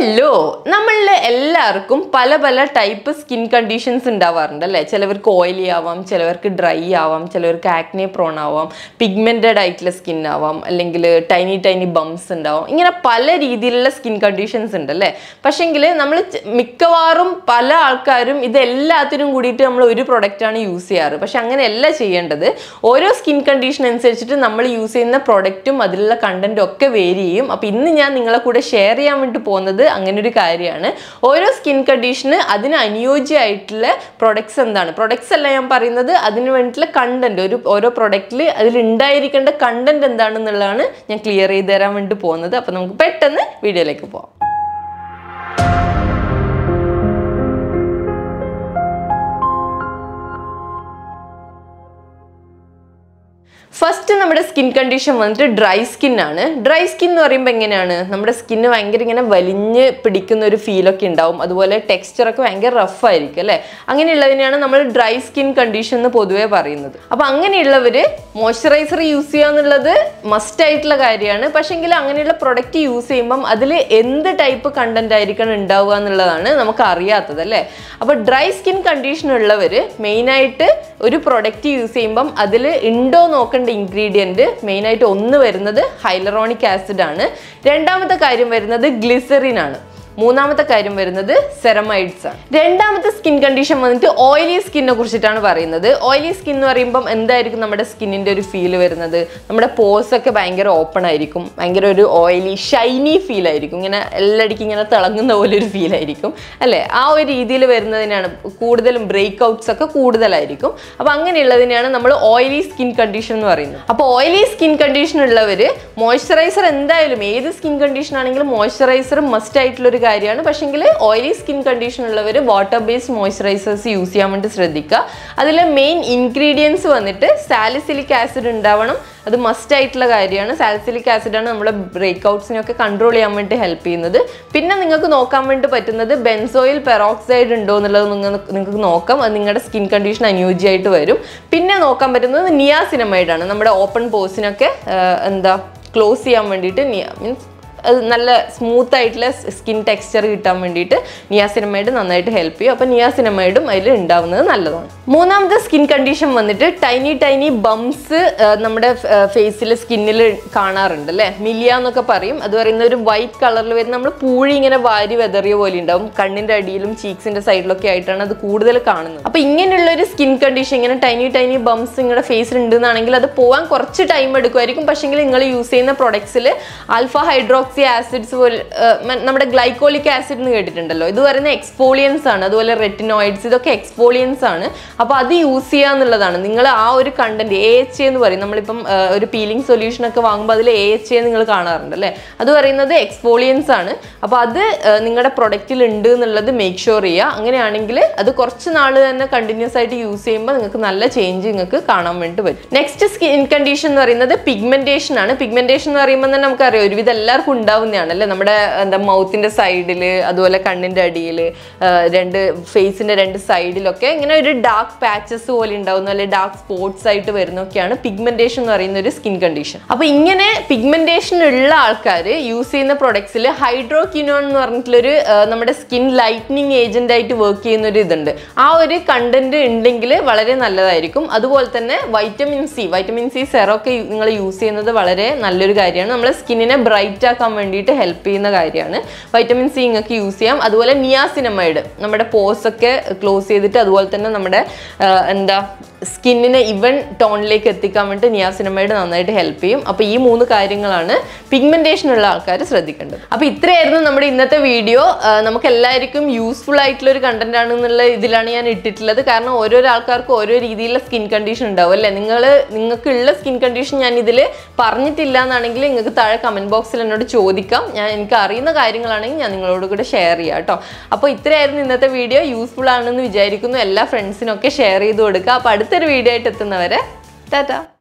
hello നമ്മളിൽ എല്ലാവർക്കും പല പല ടൈപ്പ് സ്കിൻ കണ്ടീഷൻസ് ഉണ്ടാവാറുണ്ട് അല്ലേ ചിലവർക്ക് ഓയിലി ആവാം ചിലവർക്ക് ഡ്രൈ ആവാം ചിലവർക്ക് ആക്നെ പ്രോൺ ആവാം പിഗ്മെൻറ്റഡ് ആയിട്ടുള്ള സ്കിൻ ആവാം അല്ലെങ്കിൽ ടൈനി ടൈനി ബംസ് ഉണ്ടാവാം ഇങ്ങനെ പല രീതിയിലുള്ള സ്കിൻ കണ്ടീഷൻസ് ഉണ്ട് അല്ലേ പക്ഷെങ്കിൽ നമ്മൾ മിക്കവാറും പല ആൾക്കാരും ഇത് എല്ലാത്തിനും കൂടിയിട്ട് നമ്മൾ ഒരു പ്രൊഡക്റ്റാണ് യൂസ് ചെയ്യാറ് പക്ഷെ അങ്ങനെയല്ല ചെയ്യേണ്ടത് ഓരോ സ്കിൻ കണ്ടീഷൻ അനുസരിച്ചിട്ട് നമ്മൾ യൂസ് ചെയ്യുന്ന പ്രൊഡക്റ്റും അതിലുള്ള കണ്ടന്റും ഒക്കെ വേരി ചെയ്യും അപ്പോൾ ഇന്ന് ഞാൻ നിങ്ങളെ കൂടെ ഷെയർ ചെയ്യാൻ വേണ്ടി പോകുന്നത് അങ്ങനെ ഒരു കാര്യമാണ് ഓരോ സ്കിൻ കണ്ടീഷന് അതിന് അനുയോജ്യമായിട്ടുള്ള പ്രൊഡക്ട്സ് എന്താണ് പ്രൊഡക്ട്സ് അല്ല ഞാൻ പറയുന്നത് അതിന് വേണ്ടിയിട്ടുള്ള കണ്ടന്റ് ഒരു ഓരോ പ്രൊഡക്റ്റിൽ അതിൽ ഉണ്ടായിരിക്കേണ്ട കണ്ടന്റ് എന്താണെന്നുള്ളതാണ് ഞാൻ ക്ലിയർ ചെയ്ത് തരാൻ വേണ്ടി പോകുന്നത് അപ്പോൾ നമുക്ക് പെട്ടെന്ന് വീഡിയോയിലേക്ക് പോകാം ഫസ്റ്റ് നമ്മുടെ സ്കിൻ കണ്ടീഷൻ വന്നിട്ട് ഡ്രൈ സ്കിൻ ആണ് ഡ്രൈ സ്കിൻ എന്ന് പറയുമ്പോൾ എങ്ങനെയാണ് നമ്മുടെ സ്കിന്ന് ഭയങ്കര ഇങ്ങനെ വലിഞ്ഞ് പിടിക്കുന്ന ഒരു ഫീലൊക്കെ ഉണ്ടാവും അതുപോലെ ടെക്സ്ചറൊക്കെ ഭയങ്കര റഫ് ആയിരിക്കും അല്ലേ അങ്ങനെയുള്ളതിനെയാണ് നമ്മൾ ഡ്രൈ സ്കിൻ കണ്ടീഷൻ എന്ന് പൊതുവേ പറയുന്നത് അപ്പോൾ അങ്ങനെയുള്ളവർ മോയ്സ്ചറൈസർ യൂസ് ചെയ്യുക എന്നുള്ളത് മസ്റ്റ് ആയിട്ടുള്ള കാര്യമാണ് പക്ഷേങ്കിൽ അങ്ങനെയുള്ള പ്രൊഡക്റ്റ് യൂസ് ചെയ്യുമ്പം അതിൽ എന്ത് ടൈപ്പ് കണ്ടന്റ് ആയിരിക്കണം ഉണ്ടാവുക എന്നുള്ളതാണ് നമുക്ക് അറിയാത്തത് അല്ലേ അപ്പോൾ ഡ്രൈ സ്കിൻ കണ്ടീഷൻ ഉള്ളവർ മെയിനായിട്ട് ഒരു പ്രൊഡക്റ്റ് യൂസ് ചെയ്യുമ്പം അതിൽ ഉണ്ടോ നോക്കേണ്ട ഇൻഗ്രീഡിയൻറ്റ് മെയിനായിട്ട് ഒന്ന് വരുന്നത് ഹൈലറോണിക് ആസിഡ് ആണ് രണ്ടാമത്തെ കാര്യം വരുന്നത് ഗ്ലിസറിൻ ആണ് മൂന്നാമത്തെ കാര്യം വരുന്നത് സെറമൈഡ്സ് ആണ് രണ്ടാമത്തെ സ്കിൻ കണ്ടീഷൻ വന്നിട്ട് ഓയിലി സ്കിന്നെ കുറിച്ചിട്ടാണ് പറയുന്നത് ഓയിലി സ്കിൻ എന്ന് പറയുമ്പം എന്തായിരിക്കും നമ്മുടെ സ്കിന്നിന്റെ ഒരു ഫീൽ വരുന്നത് നമ്മുടെ പോസ് ഒക്കെ ഭയങ്കര ഓപ്പൺ ആയിരിക്കും ഭയങ്കര ഒരു ഓയിലി ഷൈനി ഫീൽ ആയിരിക്കും ഇങ്ങനെ എല്ലാടിക്കും ഇങ്ങനെ തിളങ്ങുന്ന പോലെ ഒരു ഫീൽ ആയിരിക്കും അല്ലേ ആ ഒരു രീതിയിൽ വരുന്നതിനാണ് കൂടുതലും ബ്രേക്ക് ഔട്ട്സ് ഒക്കെ കൂടുതലായിരിക്കും അപ്പോൾ അങ്ങനെയുള്ളതിനെയാണ് നമ്മൾ ഓയിലി സ്കിൻ കണ്ടീഷൻ എന്ന് പറയുന്നത് അപ്പോൾ ഓയിലി സ്കിൻ കണ്ടീഷൻ ഉള്ളവർ മോയ്സ്ചറൈസർ എന്തായാലും ഏത് സ്കിൻ കണ്ടീഷൻ ആണെങ്കിലും മോയ്സ്ചറൈസർ മസ്റ്റ് ആയിട്ടുള്ള ഒരു കാര്യമാണ് പക്ഷെങ്കിൽ ഓയിലി സ്കിൻ കണ്ടീഷൻ ഉള്ളവർ വാട്ടർ ബേസ്ഡ് മോയ്സ്ചറൈസേഴ്സ് യൂസ് ചെയ്യാൻ വേണ്ടി ശ്രദ്ധിക്കുക അതിലെ മെയിൻ ഇൻഗ്രീഡിയൻസ് വന്നിട്ട് സാലിസിലിക് ആസിഡ് ഉണ്ടാവണം അത് മസ്റ്റ് ആയിട്ടുള്ള കാര്യമാണ് സാലിസിലിക് ആസിഡാണ് നമ്മുടെ ബ്രേക്ക് ഔട്ട്സിനൊക്കെ കൺട്രോൾ ചെയ്യാൻ വേണ്ടി ഹെൽപ്പ് ചെയ്യുന്നത് പിന്നെ നിങ്ങൾക്ക് നോക്കാൻ വേണ്ടി പറ്റുന്നത് ബെൻസോയിൽ പെറോക്സൈഡ് ഉണ്ടോ എന്നുള്ളത് നിങ്ങൾ നിങ്ങൾക്ക് നോക്കാം അത് നിങ്ങളുടെ സ്കിൻ കണ്ടീഷൻ അനുയോജ്യമായിട്ട് വരും പിന്നെ നോക്കാൻ പറ്റുന്നത് നിയാസിനമൈഡ് ആണ് നമ്മുടെ ഓപ്പൺ പോസിനൊക്കെ എന്താ ക്ലോസ് ചെയ്യാൻ വേണ്ടിയിട്ട് നിയ മീൻസ് അത് നല്ല സ്മൂത്ത് ആയിട്ടുള്ള സ്കിൻ ടെക്സ്ചർ കിട്ടാൻ വേണ്ടിയിട്ട് നിയാസിനമൈഡ് നന്നായിട്ട് ഹെൽപ്പ് ചെയ്യും അപ്പോൾ നിയാസിനമൈഡും അതിൽ ഉണ്ടാവുന്നത് നല്ലതാണ് മൂന്നാമത്തെ സ്കിൻ കണ്ടീഷൻ വന്നിട്ട് ടൈനി ടൈനി ബംസ് നമ്മുടെ ഫേസിൽ സ്കിന്നിൽ കാണാറുണ്ട് അല്ലേ മിലിയ എന്നൊക്കെ പറയും അത് പറയുന്ന ഒരു വൈറ്റ് കളറിൽ വരുന്ന നമ്മൾ പൂഴി ഇങ്ങനെ വാരി വെതറിയ പോലെ ഉണ്ടാവും കണ്ണിൻ്റെ അടിയിലും ചീക്സിൻ്റെ സൈഡിലൊക്കെ ആയിട്ടാണ് അത് കൂടുതൽ കാണുന്നത് അപ്പോൾ ഇങ്ങനെയുള്ള ഒരു സ്കിൻ കണ്ടീഷൻ ഇങ്ങനെ ടൈനി ടൈനി ബംസ് നിങ്ങളുടെ ഫേസിൽ ഉണ്ടെന്നാണെങ്കിൽ അത് പോകാൻ കുറച്ച് ടൈം എടുക്കുമായിരിക്കും പക്ഷേങ്കിൽ നിങ്ങൾ യൂസ് ചെയ്യുന്ന പ്രൊഡക്ട്സിൽ ആൽഫ ഹൈഡ്രോക്സി ആസിഡ്സ് പോലെ നമ്മുടെ ഗ്ലൈക്കോളിക് ആസിഡ് എന്ന് കേട്ടിട്ടുണ്ടല്ലോ ഇത് പറയുന്ന എക്സ്പോളിയൻസ് ആണ് അതുപോലെ റെറ്റിനോയിഡ്സ് ഇതൊക്കെ എക്സ്പോളിയൻസ് ആണ് അപ്പോൾ അത് യൂസ് ചെയ്യുക എന്നുള്ളതാണ് നിങ്ങൾ ആ ഒരു കണ്ടന്റ് എ എച്ച് എന്ന് പറയും നമ്മളിപ്പം ഒരു പീലിംഗ് സൊല്യൂഷൻ ഒക്കെ വാങ്ങുമ്പോൾ അതിൽ എ എച്ച് എന്ന് നിങ്ങൾ കാണാറുണ്ട് അല്ലേ അത് പറയുന്നത് എക്സ്പോളിയൻസ് ആണ് അപ്പോൾ അത് നിങ്ങളുടെ പ്രൊഡക്റ്റിൽ ഉണ്ട് എന്നുള്ളത് മേക്ക് ഷുവർ ചെയ്യുക അങ്ങനെയാണെങ്കിൽ അത് കുറച്ച് നാൾ തന്നെ കണ്ടിന്യൂസ് ആയിട്ട് യൂസ് ചെയ്യുമ്പോൾ നിങ്ങൾക്ക് നല്ല ചേഞ്ച് നിങ്ങൾക്ക് കാണാൻ വേണ്ടി പറ്റും നെക്സ്റ്റ് സ്കിൻ കണ്ടീഷൻ എന്ന് പറയുന്നത് പിഗ്മെന്റേഷൻ ആണ് പിഗ്മെന്റേഷൻ എന്ന് പറയുമ്പോൾ തന്നെ നമുക്കറിയാം ഒരുവിധം എല്ലാവർക്കും ഉണ്ടാവുന്നതാണ് അല്ലേ നമ്മുടെ എന്താ മൗത്തിന്റെ സൈഡിൽ അതുപോലെ കണ്ണിന്റെ അടിയിൽ രണ്ട് ഫേസിന്റെ രണ്ട് സൈഡിലൊക്കെ ഇങ്ങനെ ഒരു ഡാർക്ക് പാച്ചസ് പോലെ ഉണ്ടാവുന്ന അല്ലെ ഡാർക്ക് സ്പോട്ട്സ് ആയിട്ട് വരുന്നൊക്കെയാണ് പിഗ്മെന്റേഷൻ എന്ന് പറയുന്ന ഒരു സ്കിൻ കണ്ടീഷൻ അപ്പൊ ഇങ്ങനെ പിഗ്മെന്റേഷൻ ഉള്ള ആൾക്കാർ യൂസ് ചെയ്യുന്ന പ്രൊഡക്ട്സിൽ ഹൈഡ്രോക്യൂനോൺ എന്ന് പറഞ്ഞിട്ടുള്ളൊരു നമ്മുടെ സ്കിൻ ലൈറ്റനിങ് ഏജന്റ് ആയിട്ട് വർക്ക് ചെയ്യുന്ന ഒരു ഇതുണ്ട് ആ ഒരു കണ്ടന്റ് ഉണ്ടെങ്കിൽ വളരെ നല്ലതായിരിക്കും അതുപോലെ തന്നെ വൈറ്റമിൻ സി വൈറ്റമിൻ സി സെറൊക്കെ നിങ്ങൾ യൂസ് ചെയ്യുന്നത് വളരെ നല്ലൊരു കാര്യമാണ് നമ്മുടെ സ്കിന്നിനെ ബ്രൈറ്റ് ആക്കാൻ വേണ്ടിയിട്ട് ഹെൽപ്പ് ചെയ്യുന്ന കാര്യമാണ് വൈറ്റമിൻ സി നിങ്ങൾക്ക് യൂസ് ചെയ്യാം അതുപോലെ നിയാസിനമൈഡ് നമ്മുടെ പോസ് ഒക്കെ ക്ലോസ് ചെയ്തിട്ട് അതുപോലെ തന്നെ നമ്മുടെ എന്താ സ്കിന്നിനെ ഇവൻ ടോണിലേക്ക് എത്തിക്കാൻ വേണ്ടി നിയാസിനമൈഡ് നന്നായിട്ട് ഹെൽപ്പ് ചെയ്യും അപ്പോൾ ഈ മൂന്ന് കാര്യങ്ങളാണ് പിഗ്മെന്റേഷൻ ഉള്ള ആൾക്കാർ ശ്രദ്ധിക്കേണ്ടത് അപ്പോൾ ഇത്രയായിരുന്നു നമ്മുടെ ഇന്നത്തെ വീഡിയോ നമുക്ക് എല്ലാവർക്കും യൂസ്ഫുൾ ആയിട്ടുള്ള ഒരു കണ്ടന്റ് ആണെന്നുള്ള ഇതിലാണ് ഞാൻ ഇട്ടിട്ടുള്ളത് കാരണം ഓരോരോ ആൾക്കാർക്ക് ഓരോ രീതിയിലുള്ള സ്കിൻ കണ്ടീഷൻ ഉണ്ടാവും അല്ലേ നിങ്ങൾ നിങ്ങൾക്കുള്ള സ്കിൻ കണ്ടീഷൻ ഞാൻ ഇതിൽ പറഞ്ഞിട്ടില്ല എന്നാണെങ്കിൽ നിങ്ങൾക്ക് താഴെ കമന്റ് ബോക്സിൽ എന്നോട് ചോദിക്കാം ഞാൻ എനിക്ക് അറിയുന്ന കാര്യങ്ങളാണെങ്കിൽ ഞാൻ നിങ്ങളോട് കൂടെ ഷെയർ ചെയ്യാം കേട്ടോ അപ്പോൾ ഇത്രയായിരുന്നു ഇന്നത്തെ വീഡിയോ യൂസ്ഫുൾ ആണെന്ന് വിചാരിക്കുന്നു എല്ലാ ഫ്രണ്ട്സിനൊക്കെ ഷെയർ ചെയ്ത് കൊടുക്കുക അപ്പോൾ അടുത്തൊരു വീഡിയോ ആയിട്ട് എത്തുന്നവരെ ടാറ്റാ